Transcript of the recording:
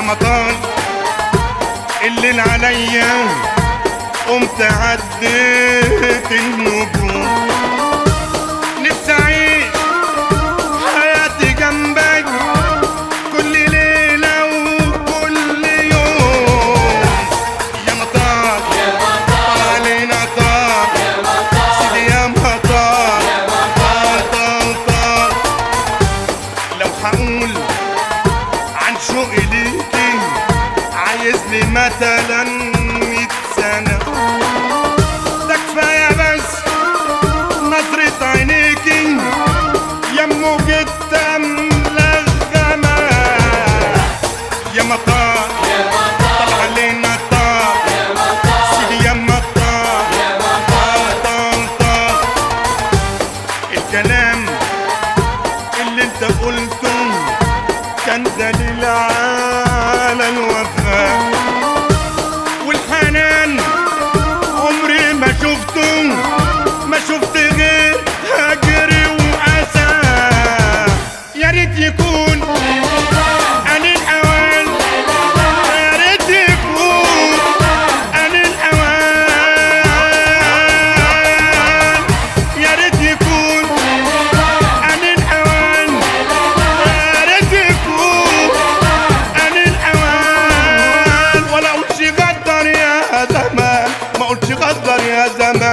مطال الليل عليا قمت عديت النجوم نفسي اعيش حياتي جنبك كل ليلة وكل يوم يا مطار طال علينا طار سيدي يا مطار طال طال طال لو هقول عن شوقي ليكي عايز لي مثلا مية سنة ده كفاية بس نظرة عينيكي يا موجة ملغمة يا مطار طلع علينا طار سيدي يا مطار طار طار طار الكلام اللي انت قلته كان دليل على الوفاء والحنان عمري ما شفته ما شفت غير هجر وأسى يا ريت يكون أنا الأوان يا ريت يكون أنا الأوان يا ريت يكون أنا الأوان يا ريت يكون أنا الأوان ولا أقولش غدر يا زمان ما أقولش غدر يا زمان